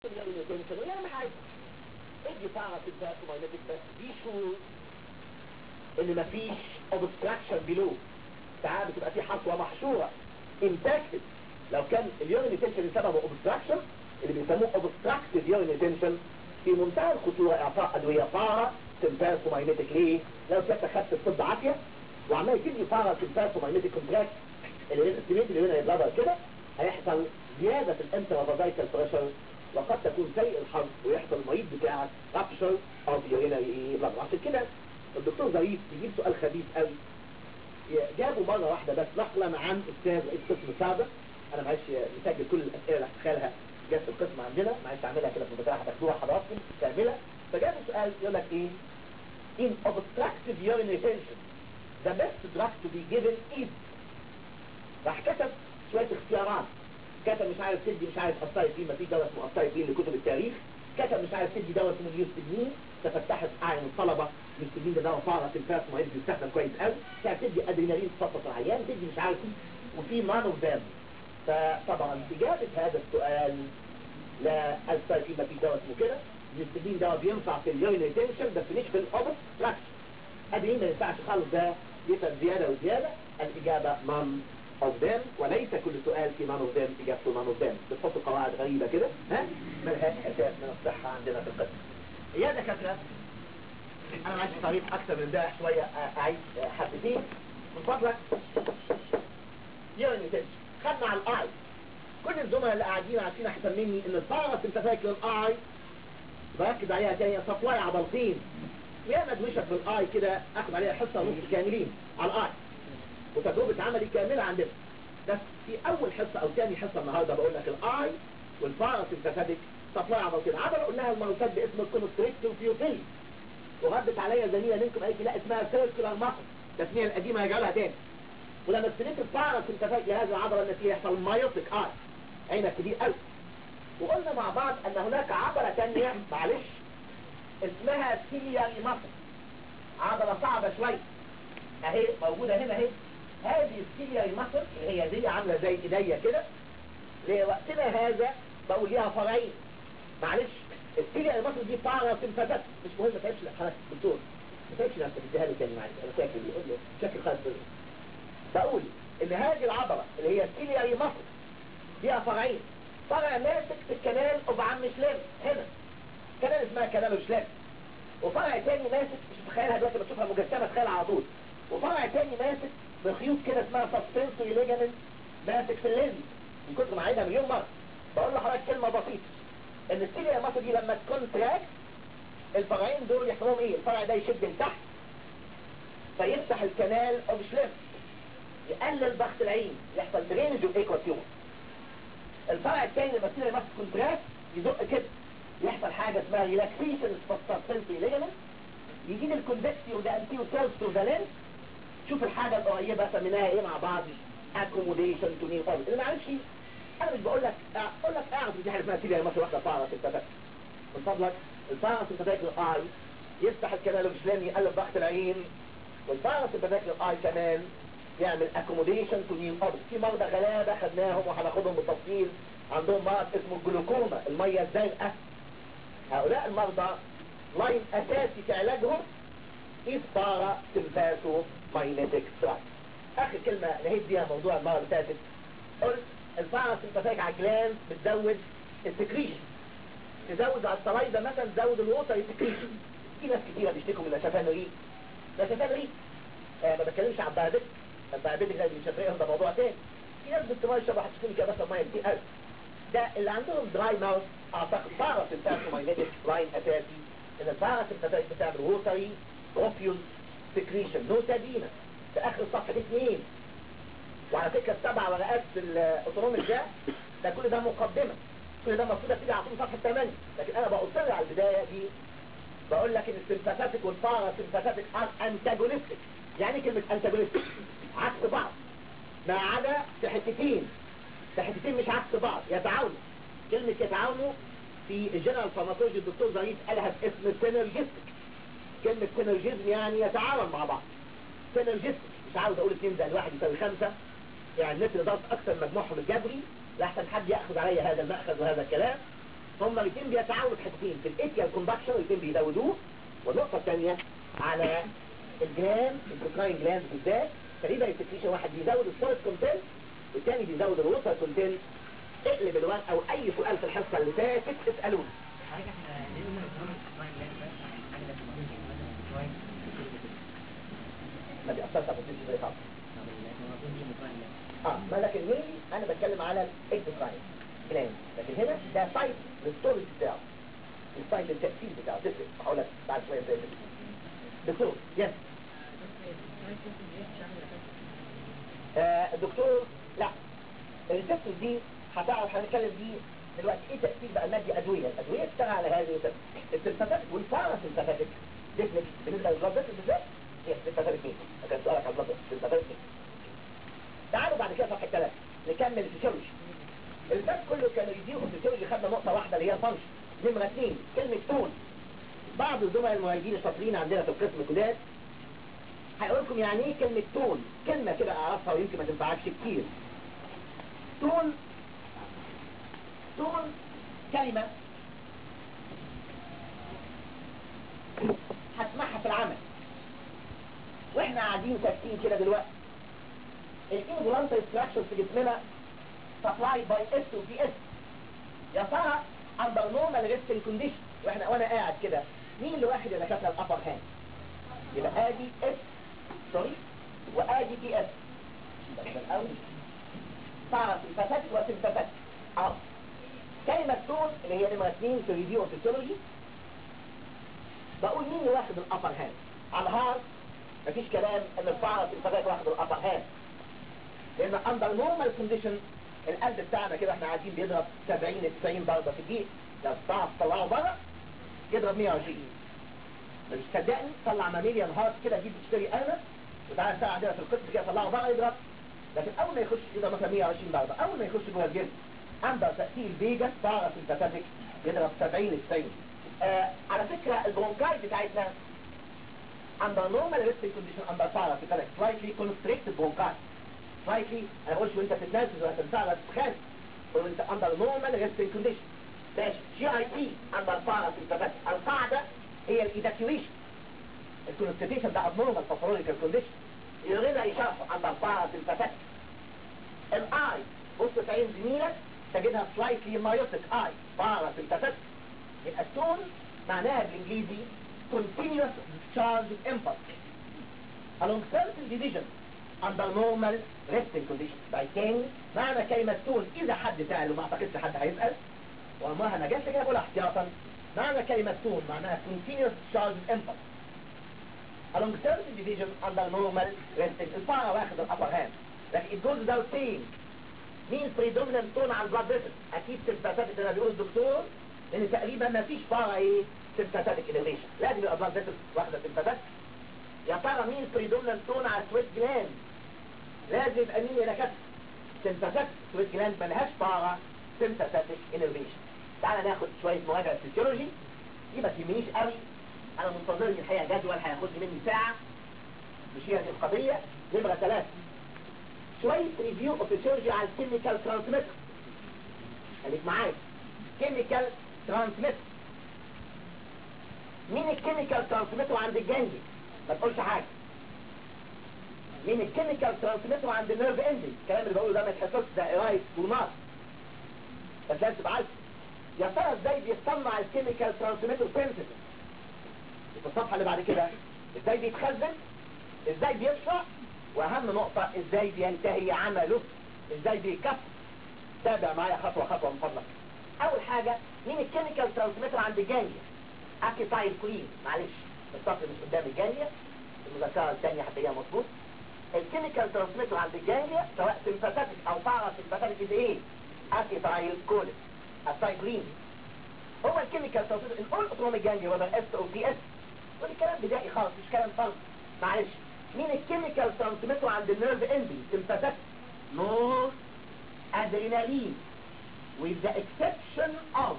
اليورين يعني حاجة ادي بارا في الباك وماينتك بس دي شهور ان مفيش obstruction below ساعات بتبقى في حصوة محشورة impacted لو كان اليورين تنشن سببه obstruction اللي بيسموه obstructive urine retention في منتهى الخطورة اعطاء ادوية بارا تنفاس وماينتك ليه لو كنت خدت الطب عافية وعمال تدي بارا تنفاس وماينتك كونتراكت اللي الاستيميت اللي هنا يبلغر كده هيحصل زيادة في الانترافازايتال بريشر وقد تكون سيء الحظ ويحصل المريض بتاعك رابشر او يورينري بلغر عشان كده الدكتور ظريف يجيب سؤال خبيث قوي جابوا مرة واحدة بس نقلا عن استاذ رئيس قسم سابق انا معلش مسجل كل الاسئله اللي هتخيلها جت في القسم عندنا معلش اعملها كده في البتاع هتاخدوها حضراتكم كامله فجابوا سؤال يقول لك ايه in obstructive urine retention the best drug to be given is راح كتب شوية اختيارات كتب مش عارف تدي مش عارف أسايفين ما في دواء اسمه أسايفين لكتب التاريخ كتب مش عارف تدي دواء اسمه اليوستجمين تفتحت أعين الطلبة اليوستجمين ده دواء فارة تنفاس معيد بيستخدم كويس قوي كانت تدي أدرينالين تفطس العيان تدي مش عارف وفي مان اوف دام فطبعا إجابة هذا السؤال لا أسايفين ما في دواء اسمه كده اليوستجمين دواء بينفع في اليورين ريتنشن بس مش في الأوبستراكشن أدرينالين ما ينفعش خالص ده يفهم زيادة وزيادة الإجابة مان of them وليس كل سؤال في man of them إجابته man of them بتحطوا قواعد غريبة كده ها ملهاش أساس من الصحة عندنا في القسم يا دكاترة أنا معيش تعريف أكثر من ده شوية أعيد حبتين من فضلك يورين تنشن خدنا على الآي كل الزملاء اللي قاعدين عارفين أحسن مني إن البارس أنت فاكر الآي بركز عليها تاني سبلاي عضلتين يا مدوشة في الآي كده أخذ عليها حصة نص كاملين على الآي وتجربة عملي كاملة عندنا بس في اول حصة او ثاني حصة النهاردة بقول لك الاي والفارس الفسادك سبلاي عضلتين عضلة قلناها المرتد باسم الكونستريكتور فيوتيل وردت عليا زميلة منكم قالت لا اسمها سيركولار ماسل التسمية القديمة هيرجعوا لها تاني ولما استلمت الفارس الفسادك لهذه العضلة التي يحصل مايوتيك اي عينك كبير قوي وقلنا مع بعض ان هناك عضلة ثانية معلش اسمها سيلياري ماسل عضلة صعبة شوية اهي موجودة هنا اهي هذه السيلياري ماسل اللي هي دي عاملة زي ايديا كده لوقتنا هذا بقول ليها فرعين معلش السيلياري ماسل دي بارا سمفتات مش مهم ما تعبش حضرتك دكتور ما تعبش نفسك اديها لي تاني معلش انا فاكر بيقول له بشكل خاص بقول ان هذه العضلة اللي هي السيلياري ماسل فيها فرعين فرع ماسك في الكنال اوف عم شلام هنا كنال اسمها كنال شلام وفرع تاني ماسك مش متخيلها دلوقتي بتشوفها مجسمة تخيل على طول وفرع تاني ماسك بخيوط كده اسمها سسبنسوري ليجامنت ماسك في الليل من كنت معيدها مليون مرة بقول لحضرتك كلمة بسيطة ان السيليا ماسل دي لما تكون تراك الفرعين دول يحصلهم ايه الفرع ده يشد لتحت فيفتح الكنال اوف شليم يقلل ضغط العين يحصل درينج والايكوا تيومر الفرع الثاني لما السيليا ماسل كونتراكت يزق كده يحصل حاجة اسمها ريلاكسيشن سسبنسوري ليجامنت يجيب الكونفكسي وده انتيو سيلز تو ذا لينس شوف الحاجة القريبة سميناها ايه مع بعض accommodation to new orbit اللي معلش انا مش بقول لك اقول لك اعرف دي حاجة اسمها سيليا مصر واحدة فارس التفاك من فضلك الفارس التفاك الاي يفتح الكنال الاسلامي يقلب ضغط العين والفارس التفاك الاي كمان يعمل accommodation to new orbit في مرضى غلابة خدناهم وهناخدهم بالتفصيل عندهم مرض اسمه الجلوكوما المية الزرقاء هؤلاء المرضى لاين اساسي في علاجهم إصبارة تنفاسه ماينتك سترايك آخر كلمة نهيت بيها موضوع المرة اللي فاتت قلت الفارة سنتفاك على الجلانس بتزود السكريشن تزود على الصلايدة مثلا تزود الووتر سكريشن في ناس كتيرة بيشتكوا من نشفان ريق نشفان ريق آه ما بتكلمش عن باربيتك الباربيتك ده بيشفريهم ده موضوع تاني في ناس باستمرار يشربوا هتشتكوني كده بس المية كتير قوي ده اللي عندهم دراي ماوث اعتقد فارة سنتفاك ماينتك لاين اساسي ان الفارة سنتفاك بتعمل ووتري اوبيوم سكريشن نوتادينا في اخر صفحة اثنين وعلى فكرة السبع ورقات في الاوتونومي ده ده كل ده مقدمة كل ده المفروض ابتدي على طول صفحة 8 لكن انا بأصر على البداية دي بقول لك ان السمباثاتيك والبارا سمباثاتيك ار انتاجونستيك يعني كلمة انتاجونستيك عكس بعض ما عدا في حتتين في حتتين مش عكس بعض يتعاونوا كلمة يتعاونوا في الجنرال فارماكولوجي الدكتور ظريف قالها باسم سينرجستيك كلمة سينرجيزم يعني يتعاون مع بعض سينرجستيك مش عاوز اقول 2 زائد 1 يساوي 5 يعني النت ضغط اكثر مجموعهم الجبري لاحسن حد ياخذ علي هذا المأخذ وهذا الكلام هما الاثنين بيتعاونوا في حتتين في الاتيال كوندكشن الاثنين بيزودوه والنقطة الثانية على الجلاند البروكراين جلاند بالذات تقريبا السكريشن واحد بيزود السوليد كونتنت والثاني بيزود الووتر كونتنت اقلب الورق او اي سؤال في الحصة اللي فاتت اسألوني حضرتك احنا ليه قلنا البرامج الاسبوعين اللي فاتت بس حاجه لازم نقول مثلا الاسبوعين ما بيأثرش على البوتنشال زي خالص طب الموضوع دي الاسبوعين اللي اه ما لكن مينلي انا بتكلم على الاكتوكراين جلاند لكن هنا ده سايت للستورج بتاعه السايت للتأثير بتاعه تفرق هقول لك بعد شوية ازاي تفرق دكتور يس آه الدكتور لا الريسبتور دي هتعرف هنتكلم دي دلوقتي ايه تأثير بقى المادي ادوية الادوية بتشتغل على هذه الريسبتور السمباتيك والباراسمباتيك ديفنك بالنسبة للبلاد بالذات هي السمباتيك مين كان سؤالك على البلاد السمباتيك مين تعالوا بعد كده صفحة ثلاثة نكمل الفسيولوجي الباب كله كان ريفيو في الفسيولوجي خدنا نقطة واحدة اللي هي الفانكشن نمرة اثنين كلمة تون بعض الزملاء المهاجرين الشاطرين عندنا في القسم الجداد هيقول لكم يعني ايه كلمة تون كلمة كده اعرفها ويمكن ما تنفعكش كتير تون تون كلمة هتسمعها في العمل واحنا قاعدين ساكتين كده دلوقتي الانفولانتري ستراكشر في جسمنا سبلاي باي اس وبي اس يا ترى اندر نورمال ريستنج كونديشن واحنا وانا قاعد كده مين اللي واخد يا دكاتره الابر هاند يبقى ادي اس سوري وادي بي اس بس الاول باراسمباتيك وسمباتيك اه كلمة تون اللي هي نمرة 2 في ريفيو اوف فيسيولوجي بقول مين اللي واخد الابر هاند على الهارد مفيش كلام ان الباراسمباتيك واخد الابر هاند لان اندر نورمال كونديشن القلب بتاعنا كده احنا قاعدين بيضرب 70 90 ضربه في الدقيقه لو تعرف تطلعه بره يضرب 120 مش تصدقني طلع ماميليان هارت كده جيب تشتري قلم وتعالى ساعه عندنا في القسم كده طلعه بره يضرب لكن اول ما يخش يضرب مثلا 120 ضربه اول ما يخش جوه الجسم عنده تاثير فيجاس باراسمباتيك يضرب 70 90 آه على فكره البرونكاي بتاعتنا under normal resting condition under parasympathetic slightly constricted bronchi slightly انا بقولش وانت بتتنفس ولا تنفع ولا تتخان بقول انت under normal resting condition ماشي جي اي تي under parasympathetic القاعدة هي الايفاكيويشن الكونستيتيشن ده abnormal pathological condition يريد يشرح under parasympathetic الاي بص في عين زميلك تجدها slightly myotic eye parasympathetic يبقى التون معناها بالانجليزي continuous discharge of impulse along certain division under normal resting condition بعد تاني معنى كلمة تون إذا حد سأل وما أعتقدش حد هيسأل وما أنا جالس كده بقول احتياطا معنى كلمة تون معناها continuous discharge of impulse along certain division under normal resting الفارة واخد الأبر هاند لكن it goes without saying مين predominant tone على البلاد vessel أكيد sympathetic ده بيقول الدكتور لأن تقريبا ما فيش فارة إيه sympathetic innervation لازم يبقى blood vessel واخدة sympathetic يا ترى مين predominant tone على السويت جلاند لازم يبقى مين يا دكاتره سمباثيك سويت جلاند ملهاش طاقه سمباثيك انرفيشن تعالى ناخد شويه مراجعه فيسيولوجي دي ما تهمنيش قوي انا منتظر لي الحقيقه جدول هياخد لي مني ساعه مش هي دي القضيه نمره ثلاثه شويه ريفيو اوف فيسيولوجي على الكيميكال ترانسميتر خليك معايا كيميكال ترانسميتر مين الكيميكال ترانسميتر عند الجنجي ما تقولش حاجه مين الكيميكال ترانسميتر عند النيرف اندنج الكلام اللي بقوله ده ما يتحسبش ده قرايه ونار بس لازم تبقى عارف يا ترى ازاي بيصنع الكيميكال ترانسميتر سنسيتيف في الصفحه اللي بعد كده ازاي بيتخزن ازاي بيطلع واهم نقطه ازاي بينتهي عمله ازاي بيكف تابع معايا خطوه خطوه من فضلك اول حاجه مين الكيميكال ترانسميتر عند الجانجيا اكيتايل كولين معلش السطر مش قدام الجانجيا المذكره الثانيه هتلاقيها مظبوط الكيميكال ترانسميتر عند الجانجيا سواء سمباثيك او بارا سمباثيك دي ايه اسيتايل كولين اسايكلين هو الكيميكال ترانسميتر نقول اوتوميك جانجيا ولا اس او بي اس ودي كلام بدائي خالص مش كلام فرض معلش مين الكيميكال ترانسميتر عند النيرف اندي سمباثيك نور ادرينالين with the exception of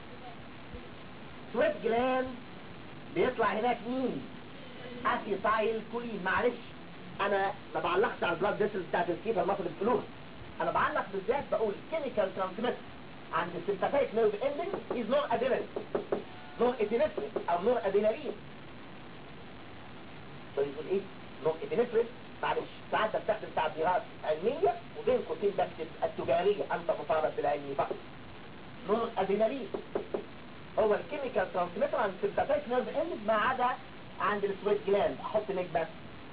sweat gland بيطلع هناك مين اسيتايل كولين معلش انا ما بعلقش على البلاد فيسلز بتاعت الكيفه المصري الفلوس انا بعلق بالذات بقول كيميكال ترانسميتر عند السيمباثيك نيرف اندنج از نور ادرينالين نور ادينفرين او نور ادرينالين فيقول ايه نور ادينفرين معلش ساعات بستخدم تعبيرات علمية وبين قوسين بكتب التجارية انت مطالب بالعلمي فقط نور ادرينالين هو الكيميكال ترانسميتر عند السيمباثيك نيرف اندنج ما عدا عند السويت جلاند احط نجمة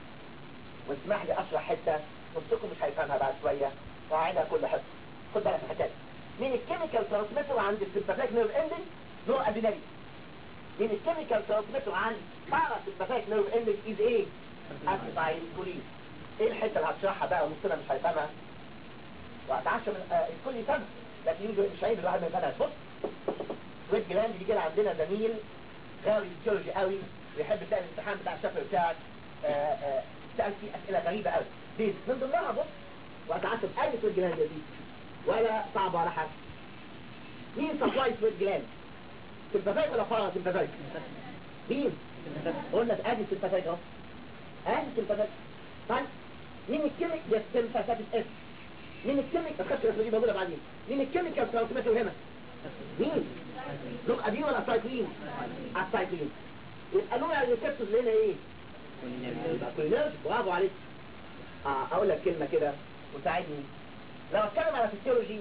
واسمح لي اشرح حتة نصكم مش هيفهمها بعد شوية وهعيدها كل حصة خد بالك من الحكاية مين الكيميكال ترانسميتر عند السيمباثيك نيرف اندنج نور ادرينالين مين الكيميكال ترانسميتر عند باراسيمباثيك نيرف اندنج از ايه اسيتايل كولين ايه الحته اللي هتشرحها بقى ونصنا مش هيفهمها وهتعشى من آه الكل يفهم لكن يجي مش عيب الواحد ما يفهمهاش بص سويت جلاند بيجي لنا عندنا زميل غاوي فيسيولوجي قوي ويحب تلاقي الامتحان بتاع الشفوي بتاعك آه، آه، سأل فيه اسئله غريبه قوي دي من ضمنها بص وهتعشى اي سويت جلاند دي ولا صعب ولا حاجه مين سبلاي سويت جلاند سيمباثيك ولا فارا سيمباثيك مين قلنا ادي سيمباثيك اهو ادي سيمباثيك طيب مين الكيميك ده سيمباثيك اس مين الكيميك ما تخافش الرسمه دي موجوده بعدين مين الكيميكال ترانسميتر هنا مين لوك ادين ولا اسايكلين اسايكلين يبقى نوع الريسبتورز اللي هنا ايه يبقى كولينرج برافو عليك اه اقول لك كلمه كده وساعدني لو اتكلم على فيسيولوجي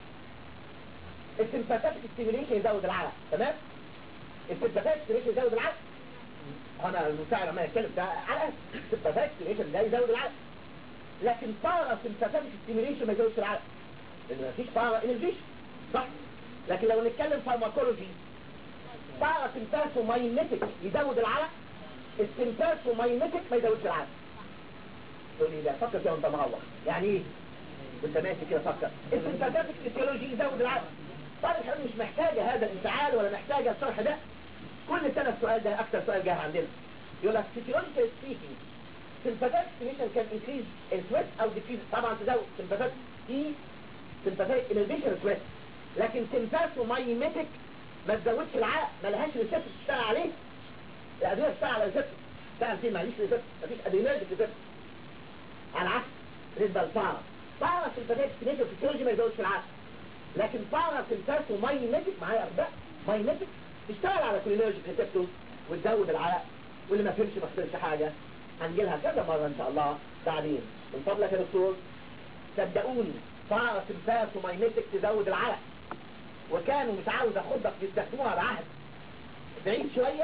السمباثيك ستيميوليشن يزود العرق تمام السمباثيك ستيميوليشن يزود العرق انا المساعد لما يتكلم ده على السمباثيك ستيميوليشن ده يزود العرق لكن بارا سمباثيك ستيميوليشن ما يزودش العرق لان مفيش بارا انرجيشن صح لكن لو نتكلم فارماكولوجي بارا سمباثوماينيتك يزود العرق السمباثوماينيتك ما يزودش العرق تقول لي لا فكر كده وانت مروح يعني ايه وانت ماشي كده فكر السمباثيك فيسيولوجي يزود العقل طبعا الحقيقة مش محتاجة هذا الانفعال ولا محتاجة الشرح ده كل سنة السؤال ده اكتر سؤال جه عندنا يقول لك physiological speaking sympathetic stimulation can increase in sweat او decrease طبعا تزود sympathetic في sympathetic inhibition sweat لكن sympathomimetic ما تزودش العقل ما لهاش ريسبت تشتغل عليه الادويه تشتغل على ريسبت تشتغل فيه معليش ريسبت مفيش ادرينالجيك ريسبت على العكس بالنسبه للبارا بارا سمباثيك ستيميشن فيسيولوجي ما يزودش العقل لكن بارا سمباثو ماينيتك معايا أرباء ماينيتك تشتغل على كولينرجيك ريسبتور وتزود العرق واللي ما فهمش ما خسرش حاجة هنجيلها كذا مرة ان شاء الله بعدين من فضلك يا دكتور صدقوني بارا سمباثو ماينيتك تزود العرق وكانوا مش عاوز اخدك يستخدموها بعهد بعيد شوية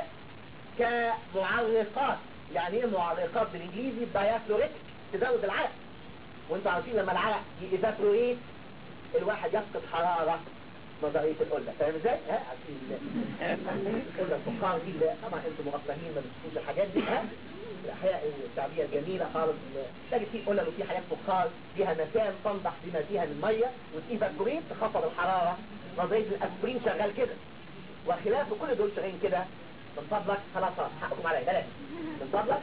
كمعرقات يعني ايه معرقات بالانجليزي دايافلوريتك تزود العرق وانتوا عارفين لما العرق يإيفابوريت الواحد يفقد حرارة نظرية القلة فاهم ازاي؟ ها عارفين القلة الفقار دي لا طبعا انتوا مغفلين ما بتشوفوش الحاجات دي ها الأحياء الشعبية الجميلة خالص تجد فيه قلة وفي حاجات فقار فيها مكان تنضح بما فيها من مية وتيفابوريت تخفض الحرارة نظرية الأسبرين شغال كده وخلافه كل دول شغالين كده من فضلك خلاص حقكم عليا بلاش من فضلك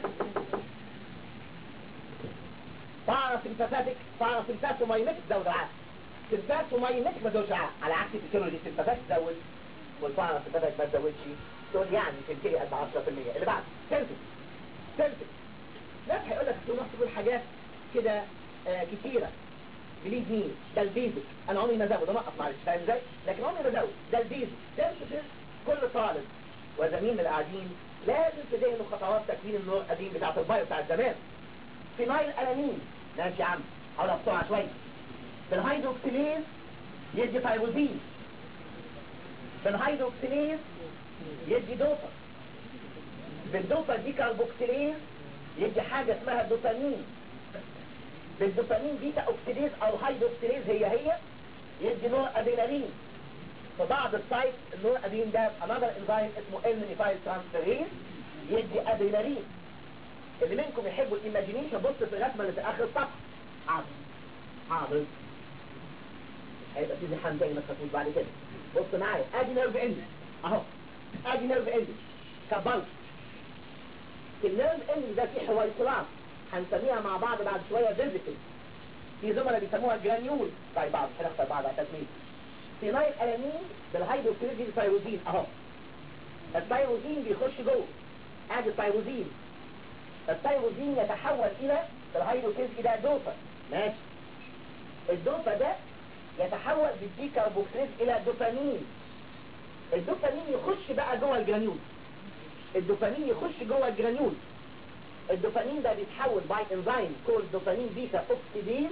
باراسمباثيك باراسمباثوماينيك تزود العقل سمباثوماينيك ما تزودش العقل على عكس الفيسيولوجي سمباثيك تزود والباراسمباثيك ما تزودش تقول يعني تنتهي قد 10% اللي بعد سنسك سنسك ناس هيقول لك تقول تقول حاجات كده آه كتيرة بليز مين ده البيزك انا عمري ما ازود انقص معلش فاهم ازاي لكن عمري ما ازود ده البيزك سنسك كل طالب وزميل من القاعدين لازم تذهنوا خطوات تكوين النور القديم بتاعت البايو بتاع زمان فينايل الانين ماشي يا عم حاول بسرعه شويه بالهيدروكسيليز يدي تايروزين بالهيدروكسيليز يدي دوبا بالدوبا دي كاربوكسيليز يدي حاجة اسمها دوبامين بالدوبامين بيتا اوكسيليز او هيدروكسيليز هي هي يدي نوع ادينالين في بعض السايت النوع ادين ده another enzyme اسمه ان ميثايل ترانسفيريز يدي ادينالين اللي منكم يحبوا الايماجينيشن بص في الرسمه اللي في اخر الصفحه حاضر حاضر مش هيبقى في زحام تاني ما تخافوش بعد كده بص معايا ادي نيرف اند اهو ادي نيرف اند كبلط النيرف اند ده فيه حويصلات هنسميها مع بعض بعد شويه فيزيكال في زملاء بيسموها جرانيول طيب بعض مش هنختار بعض على التسميه فينايل الانين بالهيدروكسيد الثيروزين اهو الثيروزين بيخش جوه ادي الثيروزين الثيروزين يتحول الى الهيدروكيز ده دوبا ماشي الدوبا ده يتحول بالديكربوكسيليز الى دوبامين الدوبامين يخش بقى جوه الجرانيول الدوبامين يخش جوه الجرانيول الدوبامين ده بيتحول باي انزيم كول دوبامين بيتا اوكسيديز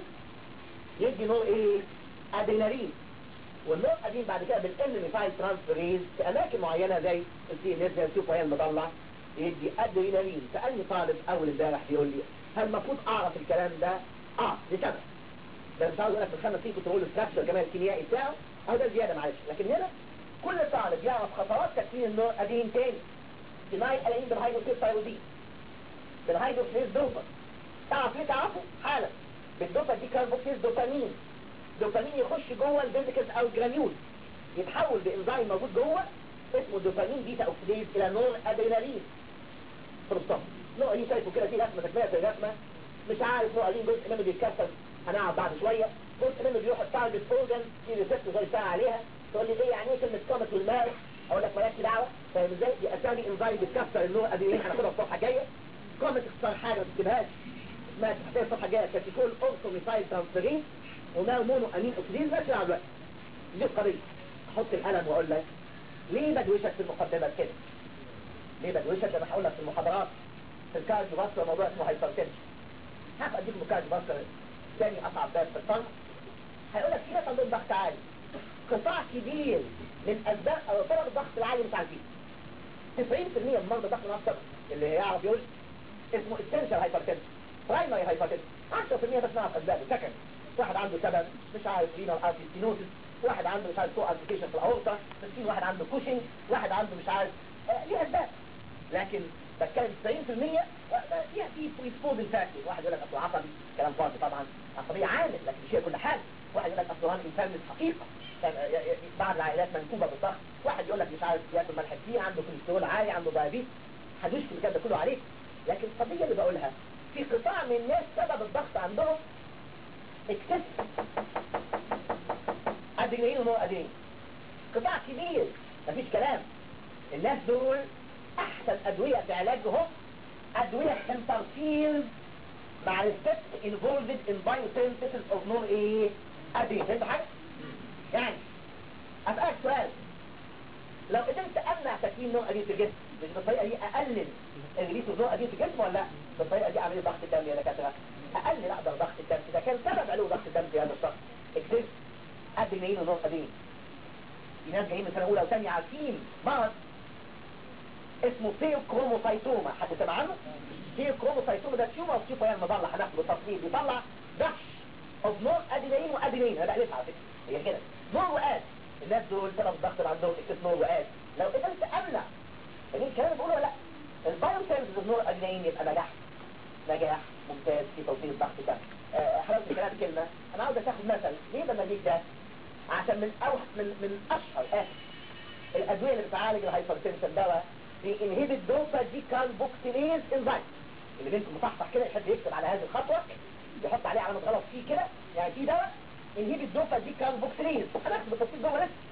يدي نوع ايه ادرينالين والنوع ادين بعد كده بالان ميثايل ترانسفيريز في اماكن معينه زي السي ان اس نشوف وهي المطلع يدي ادرينالين سالني طالب اول امبارح بيقول لي هل المفروض اعرف الكلام ده اه لسبب ده مش عاوز اقول لك من خمس سنين كنت بقول ستراكشر كمان الكيميائي بتاعه او ده زياده معلش لكن هنا كل طالب يعرف خطوات تكوين النوع ادين تاني سينايل الين بالهيدروكسيد ثايروزين بالهيدروكسيد دوبا تعرف ليه تعرفه حالا بالدوبا دي كاربوكسيز دوبامين دوبامين يخش جوه الفيزيكلز او الجرانيول يتحول بانزيم موجود جوه اسمه دوبامين بيتا اوكسيديز الى نور ادرينالين فرصة نوع ليه شايفه كده في رسمه تكمله في الرسمه مش عارف نوع ليه جزء منه بيتكسر هنقعد بعد شويه جزء منه بيروح التارجت اورجن في ريسبت زي ساعه عليها تقول لي ايه يعني ايه كلمه كومت والمال اقول لك مالكش دعوه فاهم ازاي دي اسامي انزيم بتكسر النوع ادرينالين هناخدها الصفحه الجايه كومت اختصار حاجه ما تكتبهاش اسمها تحتاج الصفحه الجايه كاتيكول اورثوميثايل ترانسفيرين وما مونو امين اكسيدين بس على الوقت دي القضيه احط القلم واقول لك ليه بدوشك في المقدمه كده ليه بدوشك لما هقول لك في المحاضرات في الكارديو باسكر موضوع اسمه هايبرتنشن هبقى اديكم الكارديو باسكر ثاني اصعب باب في الطن هيقول لك في ناس عندهم ضغط عالي قطاع كبير من اسباب او سبب الضغط العالي مش عارفين 90% من مرضى ضغط العصب اللي يعرف يقول اسمه اسينشال هايبرتنشن برايمري هايبرتنشن 10% بس نعرف اسبابه سكند واحد عنده سبب مش عارف رينال ارتيستينوسيس واحد عنده مش عارف سوء ابلكيشن في الاورطه مسكين واحد عنده كوشنج واحد عنده مش عارف آه ليه اسباب لكن بتكلم 90% فيها في بريسبوزنج فاكتور واحد يقول لك اصل عصبي كلام فاضي طبعا عصبيه عامل لكن مش هي كل حاجه واحد يقول لك اصل هو انسان حقيقه بعض العائلات منكوبه بالضغط واحد يقول لك مش عارف ياكل ملح كتير عنده كوليسترول عالي عنده دايابيت هدوش الكلام ده كله عليك لكن القضيه اللي بقولها في قطاع من الناس سبب الضغط عندهم اكتسب ادرينالين ونور ادرينالين قطاع كبير مفيش كلام الناس دول احسن ادوية في علاجهم ادوية انترفيرز مع الستيب انفولفد ان بايوسينثيسيس اوف نور ايه ادرينالين فهمت حاجة؟ يعني اسألك سؤال لو قدرت امنع تكوين نوع ادرينالين في الجسم مش بالطريقة دي اقلل الريليس اوف نوع ادرينالين في الجسم ولا لا؟ بالطريقة دي عملية ضغط الدم يا دكاترة اقلل اقدر ضغط الدم اذا كان سبب علو ضغط الدم في هذا الشخص اكتب ادرينالين ونور ادرينالين في ناس جايين من سنه اولى وثانيه عارفين مرض اسمه سيل كروموسايتوما حد سمع عنه سيل كروموسايتوما ده تيومر في فيها المضله هناخده بالتفصيل بيطلع دش اوف نور ادرينالين وادرينالين انا بقلبها على فكره هي كده نور واد الناس دول سبب الضغط اللي عندهم اكتب نور واد لو قدرت امنع يعني الكلام اللي بقوله لا البايو سيلز اوف نور ادرينالين يبقى نجاح نجاح ممتاز في توصيل الضغط ده حضرتك الكلام كلمة انا عاوز تاخد مثل ليه لما جيت ده عشان من أوح من من اشهر اسف الادوية اللي بتعالج الهايبرتنشن دواء بينهبت دوبا دي كاربوكسيليز انزايم اللي بينكم مصحصح كده يحب يكتب على هذه الخطوة يحط عليه علامة غلط فيه كده يعني في دواء انهبت دوبا دي كاربوكسيليز هناخد بالتفصيل جوه لسه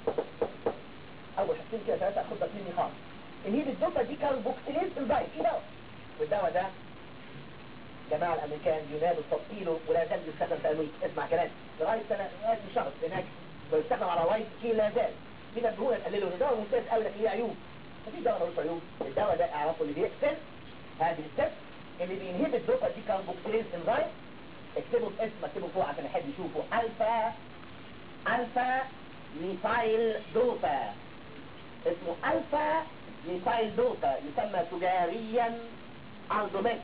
اول حاجتين كده ثلاثة اخد بس مني خالص انهبت دوبا دي كاربوكسيليز انزايم في دواء والدواء ده جماعة الامريكان ينادوا تفصيله ولا زال يستخدم في امريكا اسمع كلام لغاية سنة لغاية شهر هناك ويستخدم على وايت كي لا زال من الدهون نقلله ان دواء ممتاز قوي لكن ليه عيوب مفيش دواء ملوش عيوب الدواء ده اعرفه اللي بيقتل هذه الست اللي بينهب الدوبا دي كاربوكسيليز انزايم اكتبه باسم اكتبه فوق عشان يحب يشوفه الفا الفا ميثايل دوبا اسمه الفا ميثايل دوبا يسمى تجاريا اردوميت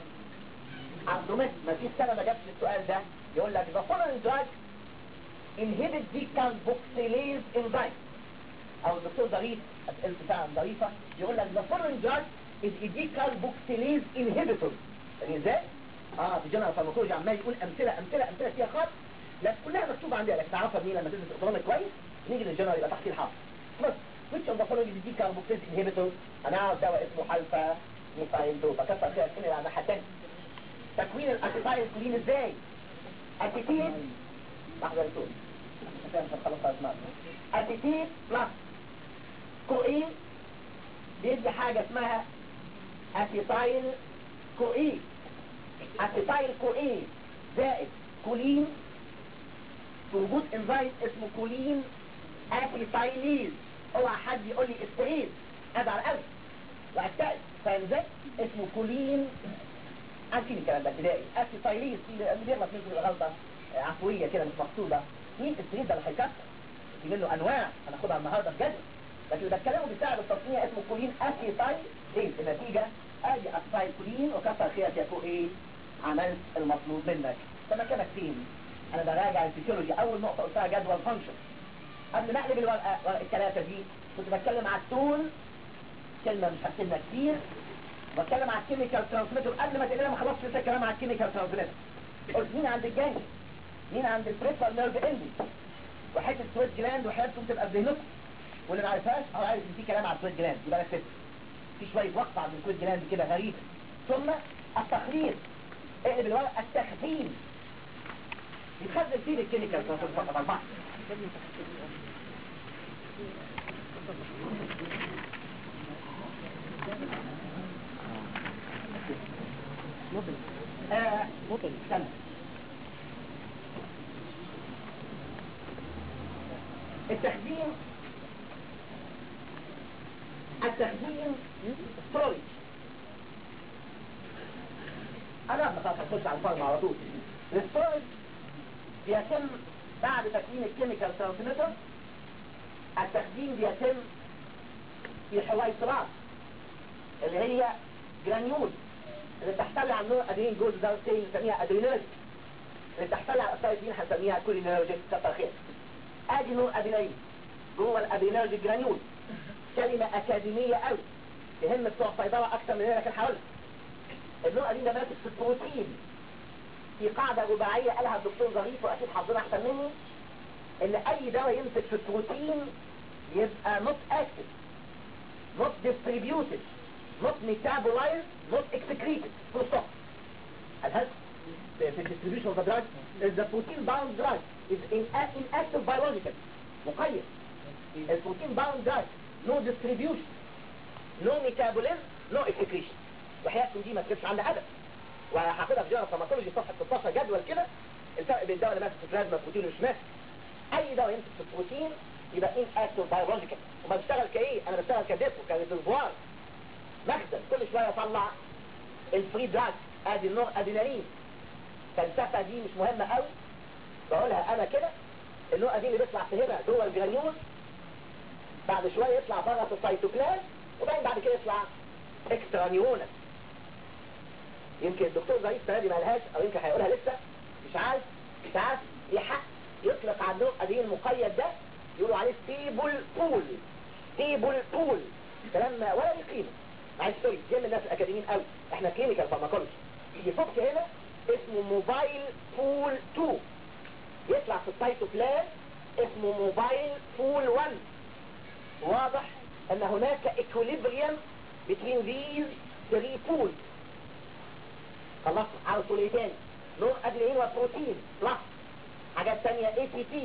اردوميت ما فيش سنة ما جابش السؤال ده يقول لك the following drug inhibit decarboxylase enzyme او الدكتور ظريف اسئلته فعلا ظريفة يقول لك the following drug is a decarboxylase inhibitor يعني ازاي؟ اه في جنرال فارماكولوجي عمال يقول امثلة امثلة امثلة فيها خط لكن كلها مكتوبة عندي لك تعرفها منين لما تدرس الاوتونومي كويس نيجي للجنرال يبقى تحصيل حاصل بس which of the following is a decarboxylase inhibitor انا اعرف دواء اسمه الفا ميثايل دوبا كسر فيها السنة على الناحية التانية تكوين الاسيتايل كلين ازاي اسيتيل لحظة رسول عشان خلاص اسمع اسيتيل بلس كوئين بيدي حاجة اسمها اسيتايل كوئين اسيتايل كوئين زائد كولين في وجود انزيم اسمه كولين اسيتايليز اوعى حد يقول لي استريز ازعل قوي واكتئب فاهم ازاي؟ اسمه كولين عارفين الكلام ده ابتدائي اسيتايليز اللي بيغلط منكم يبقى غلطه آه، عفويه كده مش مقصوده مين استريز ده اللي هيكسر في منه انواع هناخدها النهارده بجد لكن اللي بتكلمه بيساعد التصنيع اسمه كولين اسيتايليز النتيجه ادي اسيتايل كولين وكسر خيرك يا فوق ايه؟ عملت المطلوب منك طب مكانك فين؟ انا براجع الفسيولوجي اول نقطه قلتها جدول فانكشن قبل ما اقلب الورقه ورقه الثلاثه دي كنت بتكلم على التون كلمه مش هكتبها كتير بتكلم على الكيميكال ترانسميتر قبل ما تقلبها ما خلصتش لسه الكلام على الكيميكال ترانسميتر قلت مين عند الجاني مين عند البريفر نيرف اندي وحته سويت جلاند وحياتكم تبقى في ذهنكم واللي ما عرفهاش هو عارف ان في كلام على السويت جلاند يبقى ركز في شويه وقت عند السويت جلاند كده غريب ثم التخليط اقلب الورقه التخزين يتخزن فيه الكيميكال ترانسميتر فقط اربعه آه استنى التخزين التخزين ستورج انا خلاص هخش على الفارم على طول الستورج بيتم بعد تكوين الكيميكال ترانسميتر التخزين بيتم في حويصلات اللي هي جرانيول اللي تحتوي على نوع ادرين جولد ده تاني نسميها ادرينرجيك اللي تحتوي على الاسايتين هنسميها كولينرجيك كتر خير ادي نوع ادرينالين جوه الادرينرجيك جرانيول كلمة اكاديمية قوي تهم بتوع صيدلة اكثر من لكن هقول النوع دي ده ماسك في البروتين في قاعدة رباعية قالها الدكتور ظريف واكيد حافظينها احسن مني ان اي دواء يمسك في البروتين يبقى not active not distributed not metabolized not excreted full stop الهدف في في distribution of the drug is the protein bound drug is in inactive biological مقيد البروتين bound drug no distribution no metabolism no excretion وحياتكم دي ما تكتبش عنها ابدا وهاخدها في جنرال فارماكولوجي صفحه 16 جدول كده الفرق بين الدواء اللي ماسك في البلازما بروتين ومش ماسك اي دواء يمسك في البروتين يبقى ان اكتف بايولوجيكال وما بشتغل كايه انا بشتغل كديبو كريزرفوار مخزن كل شويه اطلع الفري دراج ادي النوع ادينالين فلسفه دي مش مهمه قوي بقولها انا كده النوع دي اللي بيطلع في هنا جوه الجرانيول بعد شويه يطلع بره في السيتوبلازم وبعدين بعد كده يطلع اكسترا نيونا يمكن الدكتور ظريف السنه دي ما قالهاش او يمكن هيقولها لسه مش عارف ساعات يحق يطلق على النوع دي المقيد ده يقولوا عليه ستيبل بول ستيبل بول كلام ولا ليه قيمه معلش سوري دي من الناس الاكاديميين قوي احنا كلينيكال فارماكولوجي يفك هنا اسمه موبايل بول 2 يطلع في السيتوبلازم اسمه موبايل بول 1 واضح ان هناك equilibrium between these three pools خلصنا عاوز تقول ايه تاني نوع ادرينالين وبروتين بلس حاجات تانية اي تي تي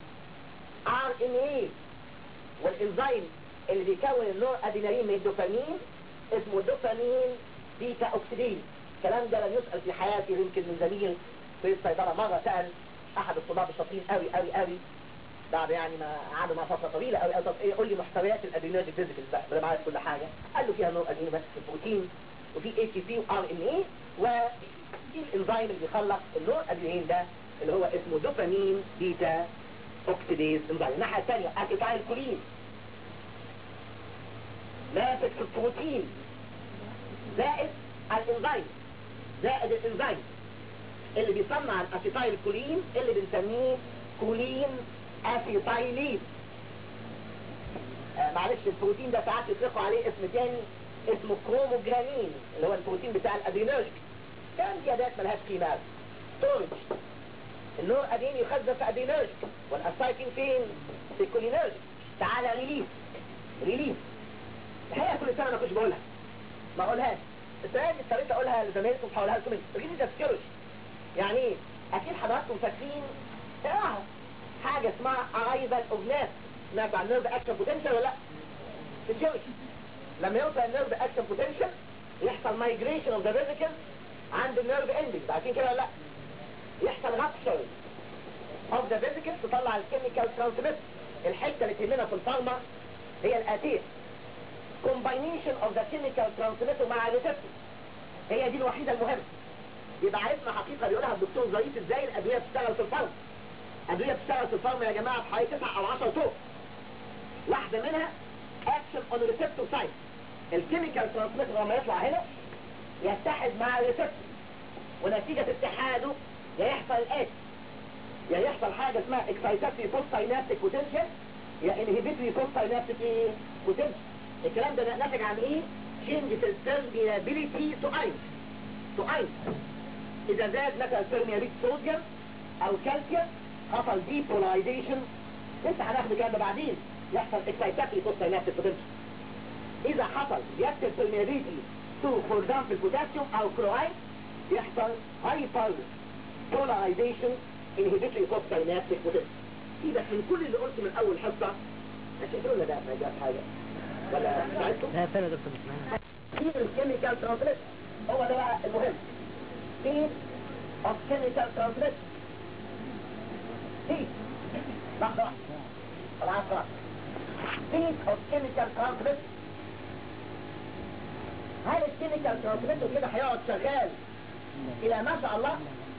ار ان اي والانزيم اللي بيكون النوع ادرينالين من الدوبامين اسمه دوبامين بيتا اوكسيدين الكلام ده لم يسأل في حياتي يمكن من زميل في الصيدلة مرة سأل احد الطلاب الشاطرين قوي قوي قوي بعد يعني ما قعدوا مع فتره طويله قوي طب ايه قول لي محتويات الادرينال فيزيكال بقى بدل ما عارف كل حاجه قال له فيها نوع ادرينال بس في البروتين وفي اي تي بي وار ان اي وفي الانزيم اللي بيخلق النوع ادرينال ده اللي هو اسمه دوبامين بيتا اوكسيديز انزيم الناحيه الثانيه اسيتايل كولين ماسك في البروتين زائد الانزيم زائد الانزيم اللي بيصنع الاسيتايل كولين اللي بنسميه كولين اسيتايلين آه معلش البروتين ده ساعات يطلقوا عليه اسم تاني اسمه كروموجرانين اللي هو البروتين بتاع الادرينرجيك كان دي اداه ملهاش قيمه ستورج النوع ادين يخزن في ادرينرجيك والاسايتين فين في الكولينرجيك تعالى ريليف ريليف الحقيقه كل سنه انا كنت بقولها ما اقولهاش السنه دي اضطريت اقولها لزمايلكم هقولها لكم ريليف ده فيسيولوجي يعني ايه اكيد حضراتكم فاكرين اقراها حاجة اسمها arrival of nerve سمعت عن nerve action potential ولا لا؟ فيسيولوجي لما يوصل النيرف action potential يحصل migration of the vesicle عند النيرف ending عارفين كده ولا لا؟ يحصل rupture of the vesicles تطلع الكيميكال ترانسميتر الحته اللي تهمنا في الفارما هي الاتيه combination of the chemical transmitter مع الريسبتور هي دي الوحيده المهمه يبقى عرفنا حقيقه بيقولها الدكتور ظريف ازاي الادويه بتشتغل في الفارما ادويه بتشتغل في الفارما يا جماعه في حوالي 9 او 10 طرق واحده منها اكشن اون ريسبتور سايت الكيميكال ترانسميتر لما يطلع هنا يتحد مع الريسبتور ونتيجة اتحاده يا يحصل الاتي يا يحصل حاجة اسمها اكسايتاتري بوست ساينابتيك بوتنشال يا انهبيتري بوست ساينابتيك بوتنشال الكلام ده ناتج عن ايه؟ change في البرميابيليتي تو اين تو اين اذا زاد مثلا البرميابيليتي صوديوم او كالسيوم حصل ديبولايزيشن لسه هناخد الكلام ده بعدين يحصل اكسايتاتري بوست ساينابتيك بوتنشال اذا حصل زيادة البرميابيليتي تو فور اكزامبل البوتاسيوم او كلورايد يحصل هايبر بولارايزيشن انهبيتري بوست ساينابتيك بوتنشال سيبك من كل اللي قلته من اول حصه عشان ولا ده ما جاب حاجه ولا ساعدتم لا فعلا يا دكتور مش معانا كتير الكيميكال ترانسميشن هو ده بقى المهم سيد اوف كيميكال ترانسميشن سيد لحظة واحدة خلاص خلاص سيد اوف كيميكال ترانسميشن هل الكيميكال ترانسميشن كده هيقعد شغال الى ما شاء الله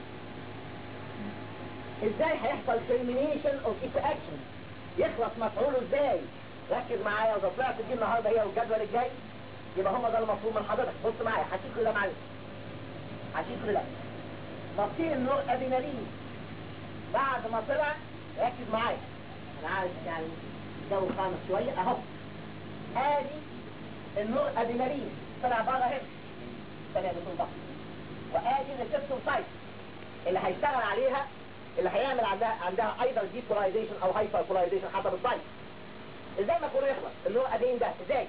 ازاي هيحصل termination of its action يخلص مفعوله ازاي ركز معايا واذا طلعت دي النهارده هي والجدول الجاي يبقى هم ده المطلوب من حضرتك بص معايا هشيل كل ده معايا هشيل كل ده مصير النور ادينالين بعد ما طلع ركز معايا انا عارف يعني الجو خامس شويه اهو ادي النور ادينالين طلع بره هنا طلع بطول ضغط وادي الريسبتور سايت اللي هيشتغل عليها اللي هيعمل عندها عندها ايضا ديبولايزيشن او هايبر بولايزيشن حسب السايت ازاي ما كله يخلص النور ادين ده ازاي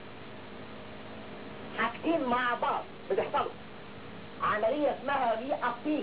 حاجتين مع بعض بتحصلوا عملية اسمها ري ابتيك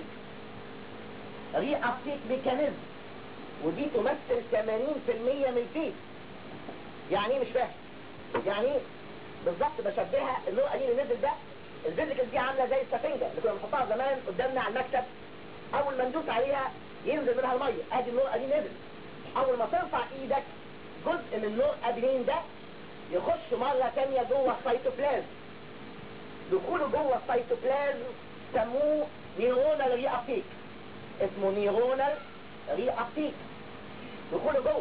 ري ابتيك ميكانيزم ودي تمثل 80% من الفيل يعني ايه مش فاهم يعني ايه بالظبط بشبهها النور ادين اللي نزل ده الفيزيكال دي عامله زي السفنجه اللي كنا بنحطها زمان قدامنا على المكتب اول ما ندوس عليها ينزل منها الميه ادي النور ادين نزل اول ما ترفع ايدك جزء من نور ادرين ده يخش مرة تانية جوه السيتوبلازم دخوله جوه السيتوبلازم سموه نيرونال ري ابتيك اسمه نيرونال ري ابتيك دخوله جوه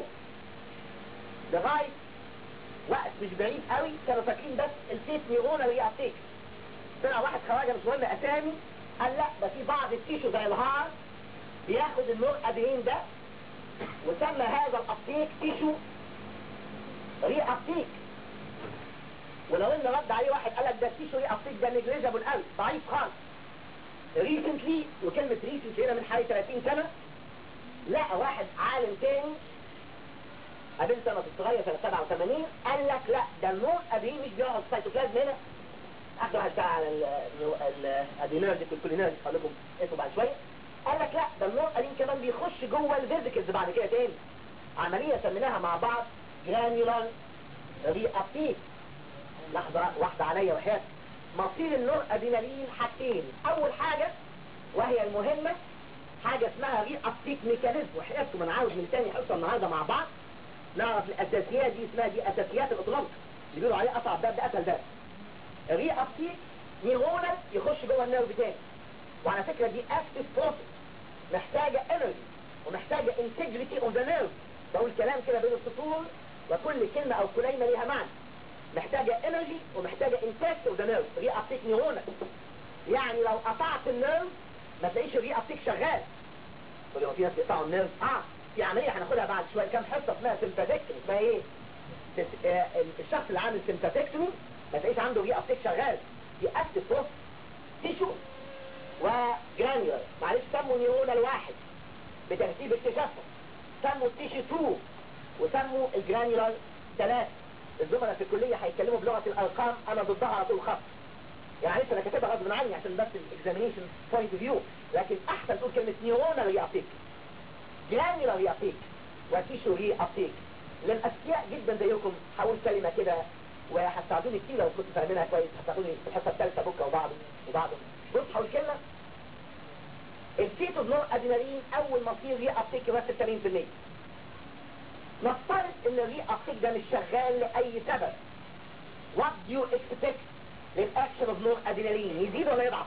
لغاية وقت مش بعيد قوي كانوا فاكرين بس الفيت نيرونال ري ابتيك طلع واحد خواجه مش مهم اسامي قال لا ده في بعض التيشو زي الهار بياخد النور ادرين ده وسمى هذا الابتيك تيشو ري ابتيك ولو ان رد عليه واحد قال لك ده التيشو ري ابتيك ده نيجليجابل قوي ضعيف خالص ريسنتلي وكلمة ريسنتلي هنا من حوالي 30 سنة لقى واحد عالم تاني قابلت انا في الصغير سنة 87 قال لك لا ده النور ادرين مش بيقعد في السيتوبلازم هنا اخر واحد بتاع الادينيرجيك والكولينيرجيك هقول لكم اسمه بعد شوية قال لك لا ده النور ادرين كمان بيخش جوه الفيزيكلز بعد كده تاني عملية سميناها مع بعض جرانيولان ري ابتيك لحظة واحدة عليا وحياتي مصير النور ادينالين حاجتين اول حاجة وهي المهمة حاجة اسمها ري ابتيك ميكانيزم وحياتكم انا عاوز من تاني حصة النهاردة مع بعض نعرف الاساسيات دي اسمها دي اساسيات الاطلاق اللي بيقولوا عليه اصعب باب ده اسهل باب الري ابتيك نيرونال يخش جوه النيرف تاني وعلى فكرة دي اكتف بروسيس محتاجة انرجي ومحتاجة انتجريتي اوف ذا نيرف بقول كلام كده بين السطور وكل كلمة او كلمة ليها معنى محتاجة انرجي ومحتاجة انتاج اوف ذا نيرف ري ابتيك نيرونال يعني لو قطعت النيرف ما تلاقيش الري ابتيك شغال تقول لي هو في ناس بيقطعوا النيرف اه في عملية هناخدها بعد شوية كام حصة اسمها سيمباتكتومي اسمها ايه؟ تس- آه، الشخص اللي عامل سيمباتكتومي ما تلاقيش عنده ري ابتيك شغال دي اكتف بروسس تيشو وجرانيولار معلش سموا نيرونال واحد بترتيب اكتشافهم سموا التيشو 2 وسموا الجرانيولار 3 الزملاء في الكلية هيتكلموا بلغة الأرقام أنا ضدها على طول خط يعني لسه أنا كاتبها غصب عني عشان بس الاكزامينيشن بوينت اوف فيو لكن أحسن تقول كلمة نيورونال ري أبتيك جرانيولار ري أبتيك وتيشو ري أبتيك للأذكياء جدا زيكم هقول كلمة كده وهتساعدوني كتير لو كنتوا فاهمينها كويس هتساعدوني في الحصة الثالثة بكرة وبعض وبعض بص هقول كلمة الكيتو نور ادرينالين اول ما يصير ري ابتيك يمثل 80% نفترض ان الري ابتيك ده مش شغال لاي سبب what do you expect للاكشن اوف نور ادرينالين يزيد ولا يضعف